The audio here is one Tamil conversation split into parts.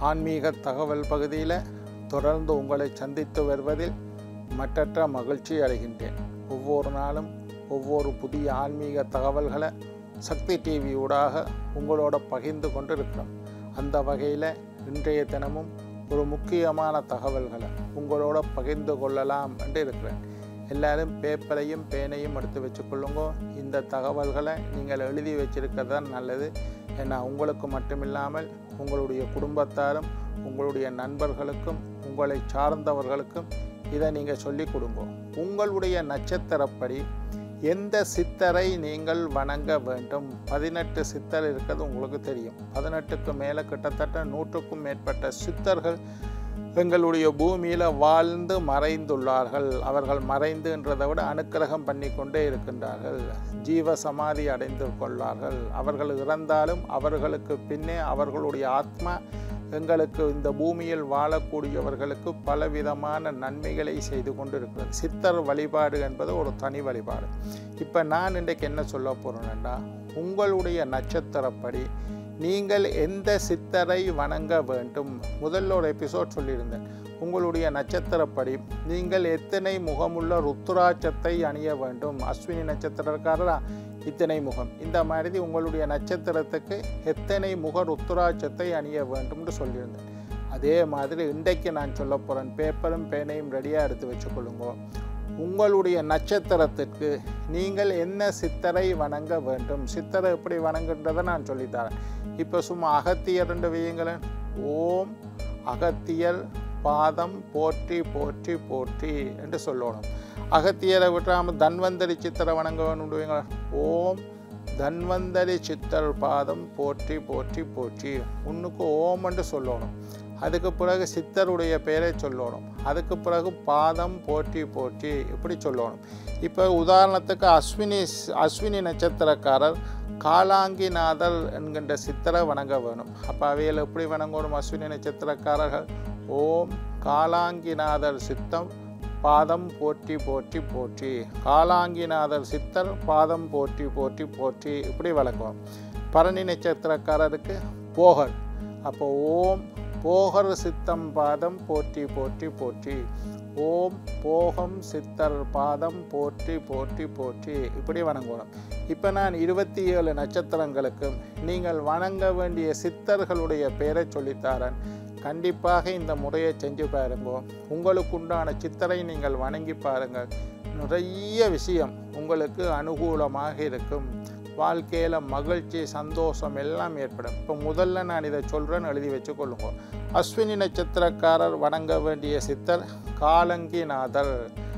ஆன்மீக தகவல் பகுதியில் தொடர்ந்து உங்களை சந்தித்து வருவதில் மற்றற்ற மகிழ்ச்சி அடைகின்றேன் ஒவ்வொரு நாளும் ஒவ்வொரு புதிய ஆன்மீக தகவல்களை சக்தி டிவி ஊடாக உங்களோட பகிர்ந்து கொண்டு இருக்கிறோம் அந்த வகையில் இன்றைய தினமும் ஒரு முக்கியமான தகவல்களை உங்களோட பகிர்ந்து கொள்ளலாம் என்று இருக்கிறேன் எல்லாரும் பேப்பரையும் பேனையும் எடுத்து வச்சுக்கொள்ளுங்க இந்த தகவல்களை நீங்கள் எழுதி வச்சிருக்கிறது தான் நல்லது ஏன்னா உங்களுக்கு மட்டுமில்லாமல் உங்களுடைய குடும்பத்தாரும் உங்களுடைய நண்பர்களுக்கும் உங்களை சார்ந்தவர்களுக்கும் இதை நீங்கள் சொல்லிக் கொடுங்க உங்களுடைய நட்சத்திரப்படி எந்த சித்தரை நீங்கள் வணங்க வேண்டும் பதினெட்டு சித்தர் இருக்கிறது உங்களுக்கு தெரியும் பதினெட்டுக்கு மேலே கிட்டத்தட்ட நூற்றுக்கும் மேற்பட்ட சித்தர்கள் எங்களுடைய பூமியில் வாழ்ந்து மறைந்துள்ளார்கள் அவர்கள் மறைந்துன்றதை விட அனுக்கிரகம் பண்ணி கொண்டே இருக்கின்றார்கள் ஜீவ சமாதி அடைந்து கொள்ளார்கள் அவர்கள் இறந்தாலும் அவர்களுக்கு பின்னே அவர்களுடைய ஆத்மா எங்களுக்கு இந்த பூமியில் வாழக்கூடியவர்களுக்கு பலவிதமான நன்மைகளை செய்து கொண்டு இருக்கிறது சித்தர் வழிபாடு என்பது ஒரு தனி வழிபாடு இப்போ நான் இன்றைக்கு என்ன சொல்ல போகிறேன்னா உங்களுடைய நட்சத்திரப்படி நீங்கள் எந்த சித்தரை வணங்க வேண்டும் முதல்ல ஒரு எபிசோட் சொல்லியிருந்தேன் உங்களுடைய நட்சத்திரப்படி நீங்கள் எத்தனை முகமுள்ள ருத்ராட்சத்தை அணிய வேண்டும் அஸ்வினி நட்சத்திரக்காரரா இத்தனை முகம் இந்த மாதிரி உங்களுடைய நட்சத்திரத்துக்கு எத்தனை முக ருத்ராட்சத்தை அணிய வேண்டும்னு சொல்லியிருந்தேன் அதே மாதிரி இன்றைக்கு நான் சொல்ல போகிறேன் பேப்பரும் பேனையும் ரெடியாக எடுத்து வச்சுக்கொள்ளுங்க உங்களுடைய நட்சத்திரத்திற்கு நீங்கள் என்ன சித்தரை வணங்க வேண்டும் சித்தரை எப்படி வணங்குன்றதை நான் சொல்லித்தரேன் இப்போ சும்மா அகத்தியர்ன்ற வையுங்களேன் ஓம் அகத்தியர் பாதம் போற்றி போற்றி போற்றி என்று சொல்லணும் அகத்தியரை விட்டாமல் தன்வந்தரி சித்தரை வணங்க வேணுங்க ஓம் தன்வந்தரி சித்தர் பாதம் போற்றி போற்றி போற்றி உன்னுக்கு ஓம் என்று சொல்லணும் அதுக்கு பிறகு சித்தருடைய பெயரை சொல்லணும் அதுக்கு பிறகு பாதம் போற்றி போற்றி இப்படி சொல்லணும் இப்போ உதாரணத்துக்கு அஸ்வினி அஸ்வினி நட்சத்திரக்காரர் காலாங்கிநாதர் என்கின்ற சித்தரை வணங்க வேணும் அப்போ அவையில் எப்படி வணங்கணும் அஸ்வினி நட்சத்திரக்காரர்கள் ஓம் காலாங்கிநாதர் சித்தம் பாதம் போற்றி போற்றி போற்றி காலாங்கிநாதர் சித்தர் பாதம் போற்றி போற்றி போற்றி இப்படி வழங்குவோம் பரணி நட்சத்திரக்காரருக்கு போகர் அப்போ ஓம் போகர் சித்தம் பாதம் போற்றி போற்றி போற்றி ஓம் போகம் சித்தர் பாதம் போற்றி போற்றி போற்றி இப்படி வணங்கணும் இப்போ நான் இருபத்தி ஏழு நட்சத்திரங்களுக்கும் நீங்கள் வணங்க வேண்டிய சித்தர்களுடைய பெயரை சொல்லித்தாரன் கண்டிப்பாக இந்த முறையை செஞ்சு பாருங்க உங்களுக்கு உண்டான சித்தரை நீங்கள் வணங்கி பாருங்கள் நிறைய விஷயம் உங்களுக்கு அனுகூலமாக இருக்கும் வாழ்க்கையில் மகிழ்ச்சி சந்தோஷம் எல்லாம் ஏற்படும் இப்போ முதல்ல நான் இதை சொல்கிறேன்னு எழுதி வச்சுக்கொள்ளுங்க அஸ்வினி நட்சத்திரக்காரர் வணங்க வேண்டிய சித்தர் காலங்கிநாதர்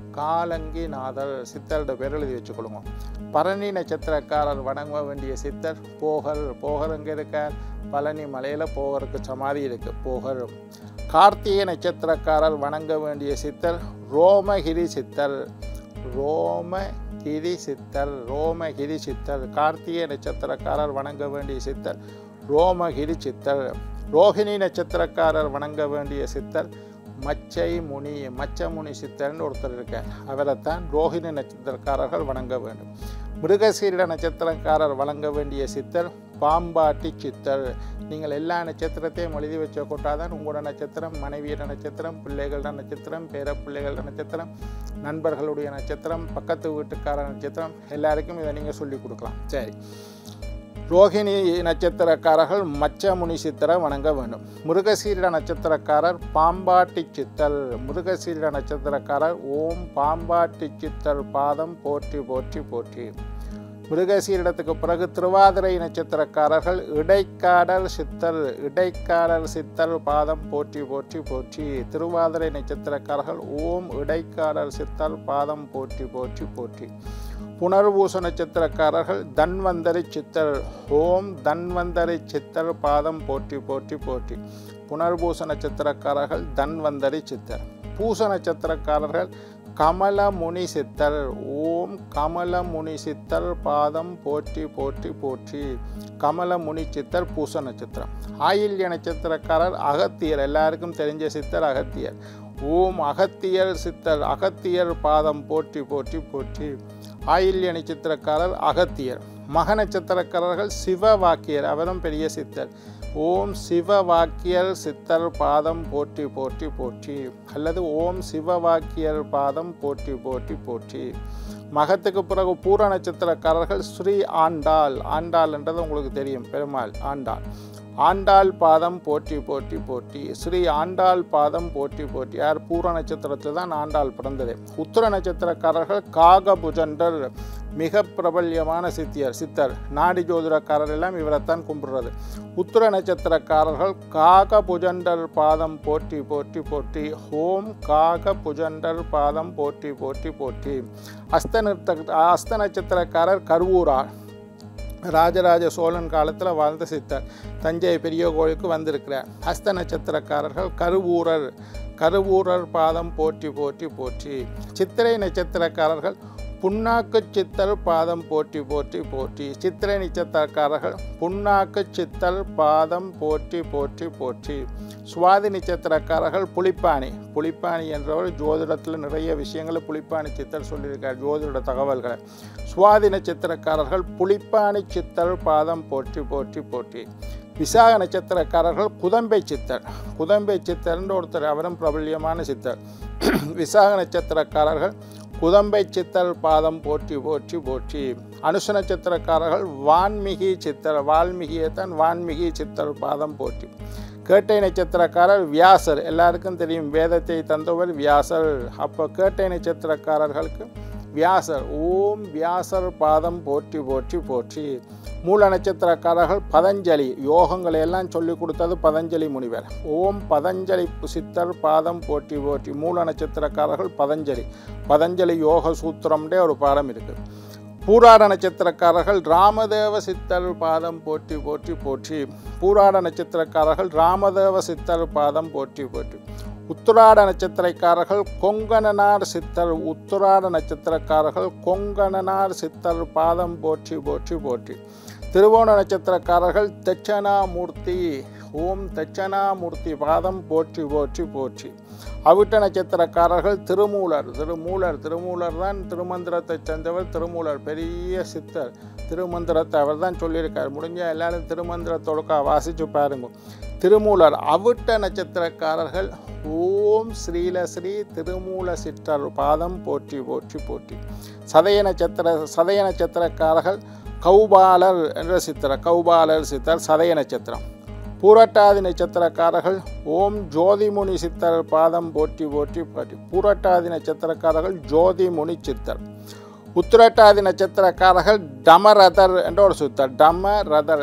காலங்கிநாதர் சித்தரோட பேர் எழுதி வச்சுக்கொள்ளுங்க பரணி நட்சத்திரக்காரர் வணங்க வேண்டிய சித்தர் போகர் போகர் எங்கே இருக்கார் பழனி மலையில் போகருக்கு சமாதி இருக்கு போகர் கார்த்திகை நட்சத்திரக்காரர் வணங்க வேண்டிய சித்தர் ரோமகிரி சித்தர் ரோமகிரி சித்தர் ரோமகிரி சித்தர் கார்த்திகை நட்சத்திரக்காரர் வணங்க வேண்டிய சித்தர் ரோமகிரி சித்தர் ரோஹிணி நட்சத்திரக்காரர் வணங்க வேண்டிய சித்தர் மச்சை முனி மச்சமுனி சித்தர்னு ஒருத்தர் இருக்கார் அவரைத்தான் ரோஹிணி நட்சத்திரக்காரர்கள் வணங்க வேண்டும் மிருகசீரிட நட்சத்திரக்காரர் வணங்க வேண்டிய சித்தர் பாம்பாட்டி சித்தர் நீங்கள் எல்லா நட்சத்திரத்தையும் எழுதி வச்ச கொண்டாதான் உங்களோட நட்சத்திரம் மனைவியோட நட்சத்திரம் பிள்ளைகளோட நட்சத்திரம் பேர பிள்ளைகளோட நட்சத்திரம் நண்பர்களுடைய நட்சத்திரம் பக்கத்து வீட்டுக்கார நட்சத்திரம் எல்லாருக்கும் இதை நீங்கள் சொல்லி கொடுக்கலாம் சரி ரோஹிணி நட்சத்திரக்காரர்கள் மச்சமுனி சித்தரை வணங்க வேண்டும் முருகசீரிட நட்சத்திரக்காரர் பாம்பாட்டி சித்தர் முருகசீரிட நட்சத்திரக்காரர் ஓம் பாம்பாட்டி சித்தர் பாதம் போற்றி போற்றி போற்றி மிருகசீரிடத்துக்கு பிறகு திருவாதிரை நட்சத்திரக்காரர்கள் இடைக்காடல் சித்தர் இடைக்காடல் சித்தர் பாதம் போற்றி போற்றி போற்றி திருவாதிரை நட்சத்திரக்காரர்கள் ஓம் இடைக்காடல் சித்தர் பாதம் போற்றி போற்றி போற்றி புனர்பூச நட்சத்திரக்காரர்கள் தன்வந்தரி சித்தர் ஓம் தன்வந்தரி சித்தர் பாதம் போற்றி போற்றி போற்றி புனர்பூச நட்சத்திரக்காரர்கள் தன்வந்தரி சித்தர் பூச நட்சத்திரக்காரர்கள் கமல முனி சித்தர் ஓம் கமல முனி சித்தர் பாதம் போற்றி போற்றி போற்றி கமல முனி சித்தர் பூச நட்சத்திரம் ஆயில்ய நட்சத்திரக்காரர் அகத்தியர் எல்லாருக்கும் தெரிஞ்ச சித்தர் அகத்தியர் ஓம் அகத்தியர் சித்தர் அகத்தியர் பாதம் போற்றி போற்றி போற்றி ஆயில்ய நட்சத்திரக்காரர் அகத்தியர் மக நட்சத்திரக்காரர்கள் சிவவாக்கியர் அவரும் பெரிய சித்தர் ஓம் சிவ வாக்கியர் சித்தர் பாதம் போற்றி போற்றி போற்றி அல்லது ஓம் சிவ வாக்கியர் பாதம் போற்றி போற்றி போற்றி மகத்துக்கு பிறகு பூர நட்சத்திரக்காரர்கள் ஸ்ரீ ஆண்டாள் ஆண்டாள் என்றது உங்களுக்கு தெரியும் பெருமாள் ஆண்டாள் ஆண்டாள் பாதம் போற்றி போற்றி போற்றி ஸ்ரீ ஆண்டாள் பாதம் போற்றி போற்றி யார் பூர நட்சத்திரத்தில் தான் ஆண்டாள் பிறந்தது உத்திர நட்சத்திரக்காரர்கள் காகபுஜண்டர் மிக பிரபல்யமான சித்தியர் சித்தர் நாடி ஜோதிடக்காரர் எல்லாம் இவரைத்தான் கும்பிடுறது உத்திர நட்சத்திரக்காரர்கள் காக புஜண்டர் பாதம் போற்றி போற்றி போற்றி ஓம் காக புஜண்டர் பாதம் போற்றி போற்றி போற்றி அஸ்த நிறுத்த அஸ்த நட்சத்திரக்காரர் கருவூரார் ராஜராஜ சோழன் காலத்தில் வாழ்ந்த சித்தர் தஞ்சை பெரிய கோயிலுக்கு வந்திருக்கிறார் ஹஸ்த நட்சத்திரக்காரர்கள் கருவூரர் கருவூரர் பாதம் போற்றி போற்றி போற்றி சித்திரை நட்சத்திரக்காரர்கள் புண்ணாக்கு சித்தர் பாதம் போற்றி போற்றி போற்றி சித்திரை நட்சத்திரக்காரர்கள் புண்ணாக்கு சித்தர் பாதம் போற்றி போற்றி போற்றி சுவாதி நட்சத்திரக்காரர்கள் புலிப்பாணி புலிப்பாணி என்றவர் ஜோதிடத்தில் நிறைய விஷயங்களை புலிப்பாணி சித்தர் சொல்லியிருக்கார் ஜோதிட தகவல்களை சுவாதி நட்சத்திரக்காரர்கள் புலிப்பாணி சித்தர் பாதம் போற்றி போற்றி போற்றி விசாக நட்சத்திரக்காரர்கள் குதம்பை சித்தர் குதம்பை சித்தர்ன்ற ஒருத்தர் அவரும் பிரபல்யமான சித்தர் விசாக நட்சத்திரக்காரர்கள் குதம்பை சித்தர் பாதம் போற்றி போற்றி போற்றி அனுச நட்சத்திரக்காரர்கள் வான்மிகி சித்தர் வால்மீகியை தான் வான்மிகி சித்தர் பாதம் போற்றி கேட்டை நட்சத்திரக்காரர் வியாசர் எல்லாருக்கும் தெரியும் வேதத்தை தந்தவர் வியாசர் அப்போ கேட்டை நட்சத்திரக்காரர்களுக்கு வியாசர் ஓம் வியாசர் பாதம் போற்றி போற்றி போற்றி மூல நட்சத்திரக்காரர்கள் பதஞ்சலி யோகங்களை எல்லாம் சொல்லி கொடுத்தது பதஞ்சலி முனிவர் ஓம் பதஞ்சலி சித்தர் பாதம் போற்றி போற்றி மூல நட்சத்திரக்காரர்கள் பதஞ்சலி பதஞ்சலி யோக சூத்திரம்டே ஒரு பாடம் இருக்குது பூராட நட்சத்திரக்காரர்கள் ராமதேவ சித்தர் பாதம் போற்றி போற்றி போற்றி பூராட நட்சத்திரக்காரர்கள் ராமதேவ சித்தர் பாதம் போற்றி போற்றி உத்திராட நட்சத்திரக்காரர்கள் கொங்கணனார் சித்தர் உத்திராட நட்சத்திரக்காரர்கள் கொங்கணனார் சித்தர் பாதம் போற்றி போற்றி போற்றி திருவோண நட்சத்திரக்காரர்கள் தட்சணாமூர்த்தி ஓம் தட்சணாமூர்த்தி பாதம் போற்றி போற்றி போற்றி அவிட்ட நட்சத்திரக்காரர்கள் திருமூலர் திருமூலர் திருமூலர் தான் திருமந்திரத்தை சேர்ந்தவர் திருமூலர் பெரிய சித்தர் திருமந்திரத்தை அவர் தான் சொல்லியிருக்கார் முடிஞ்ச எல்லாரும் திருமந்திரத்தொழுக்கா வாசிச்சு பாருங்க திருமூலர் அவிட்ட நட்சத்திரக்காரர்கள் ஓம் ஸ்ரீலஸ்ரீ திருமூல சிற்றர் பாதம் போற்றி போற்றி போற்றி சதய நட்சத்திர சதய நட்சத்திரக்காரர்கள் கௌபாலர் என்ற சித்திர கௌபாலர் சித்தர் சதய நட்சத்திரம் பூரட்டாதி நட்சத்திரக்காரர்கள் ஓம் ஜோதிமுனி சித்தர் பாதம் போற்றி போற்றி போற்றி பூரட்டாதி நட்சத்திரக்காரர்கள் ஜோதிமுனி சித்தர் உத்திரட்டாதி நட்சத்திரக்காரர்கள் டமரதர் என்ற ஒரு சித்தர் டமரதர்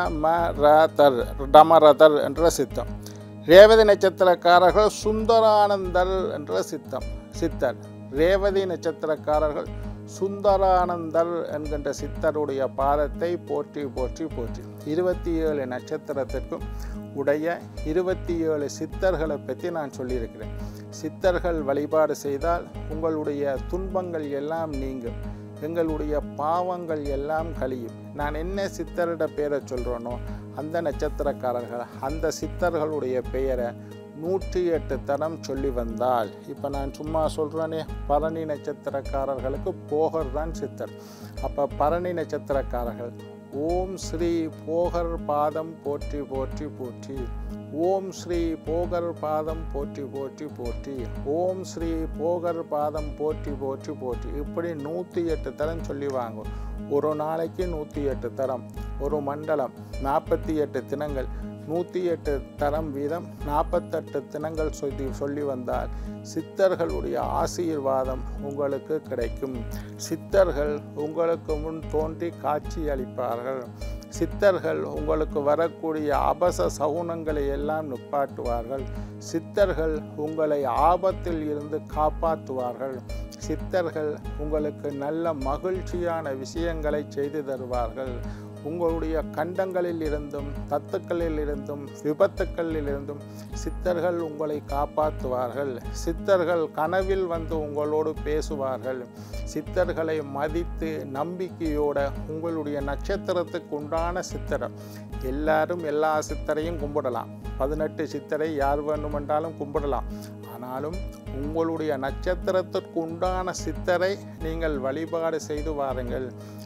டமரதர் டமரதர் என்ற சித்தம் ரேவதி நட்சத்திரக்காரர்கள் சுந்தரானந்தர் என்ற சித்தம் சித்தர் ரேவதி நட்சத்திரக்காரர்கள் சுந்தரானந்தர் என்கின்ற சித்தருடைய பாதத்தை போற்றி போற்றி போற்றி இருபத்தி ஏழு நட்சத்திரத்திற்கும் உடைய இருபத்தி ஏழு சித்தர்களை பற்றி நான் சொல்லியிருக்கிறேன் சித்தர்கள் வழிபாடு செய்தால் உங்களுடைய துன்பங்கள் எல்லாம் நீங்கும் எங்களுடைய பாவங்கள் எல்லாம் கழியும் நான் என்ன சித்தரிட பேரை சொல்கிறேனோ அந்த நட்சத்திரக்காரர்கள் அந்த சித்தர்களுடைய பெயரை நூற்றி எட்டு தரம் சொல்லி வந்தால் இப்போ நான் சும்மா சொல்கிறேனே பரணி நட்சத்திரக்காரர்களுக்கு போகர் தான் சித்தர் அப்போ பரணி நட்சத்திரக்காரர்கள் ஓம் ஸ்ரீ போகர் பாதம் போற்றி போற்றி போற்றி ஓம் ஸ்ரீ போகர் பாதம் போற்றி போற்றி போற்றி ஓம் ஸ்ரீ போகர் பாதம் போற்றி போற்றி போற்றி இப்படி நூற்றி எட்டு தரம் சொல்லி வாங்கும் ஒரு நாளைக்கு நூற்றி எட்டு தரம் ஒரு மண்டலம் நாற்பத்தி எட்டு தினங்கள் நூற்றி எட்டு தரம் வீதம் நாற்பத்தெட்டு தினங்கள் சொல்லி சொல்லி வந்தால் சித்தர்களுடைய ஆசீர்வாதம் உங்களுக்கு கிடைக்கும் சித்தர்கள் உங்களுக்கு முன் தோன்றி காட்சி அளிப்பார்கள் சித்தர்கள் உங்களுக்கு வரக்கூடிய அபச சகுனங்களை எல்லாம் நிப்பாட்டுவார்கள் சித்தர்கள் உங்களை ஆபத்தில் இருந்து காப்பாற்றுவார்கள் சித்தர்கள் உங்களுக்கு நல்ல மகிழ்ச்சியான விஷயங்களை செய்து தருவார்கள் உங்களுடைய கண்டங்களில் இருந்தும் தத்துக்களில் இருந்தும் விபத்துக்களில் இருந்தும் சித்தர்கள் உங்களை காப்பாற்றுவார்கள் சித்தர்கள் கனவில் வந்து உங்களோடு பேசுவார்கள் சித்தர்களை மதித்து நம்பிக்கையோட உங்களுடைய நட்சத்திரத்துக்கு உண்டான சித்திரம் எல்லாரும் எல்லா சித்தரையும் கும்பிடலாம் பதினெட்டு சித்தரை யார் வேண்டுமென்றாலும் கும்பிடலாம் ஆனாலும் உங்களுடைய நட்சத்திரத்திற்கு உண்டான சித்தரை நீங்கள் வழிபாடு செய்து வாருங்கள்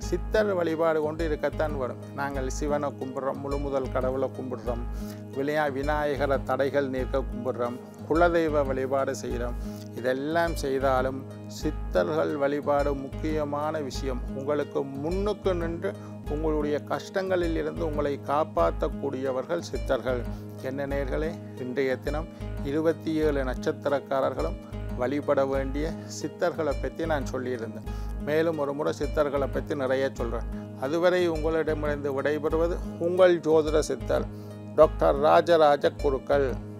சித்தர் வழிபாடு கொண்டு இருக்கத்தான் வரும் நாங்கள் சிவனை கும்பிட்றோம் முழு முதல் கடவுளை கும்பிடுறோம் விளையா விநாயகரை தடைகள் நீக்க கும்பிடுறோம் குலதெய்வ வழிபாடு செய்கிறோம் இதெல்லாம் செய்தாலும் சித்தர்கள் வழிபாடு முக்கியமான விஷயம் உங்களுக்கு முன்னுக்கு நின்று உங்களுடைய கஷ்டங்களில் இருந்து உங்களை காப்பாற்றக்கூடியவர்கள் சித்தர்கள் என்ன நேர்களே இன்றைய தினம் இருபத்தி ஏழு நட்சத்திரக்காரர்களும் வழிபட வேண்டிய சித்தர்களை பற்றி நான் சொல்லியிருந்தேன் மேலும் ஒரு முறை சித்தர்களை பற்றி நிறைய சொல்கிறேன் அதுவரை உங்களிடமிருந்து விடைபெறுவது உங்கள் ஜோதிட சித்தர் டாக்டர் ராஜராஜ குருக்கள்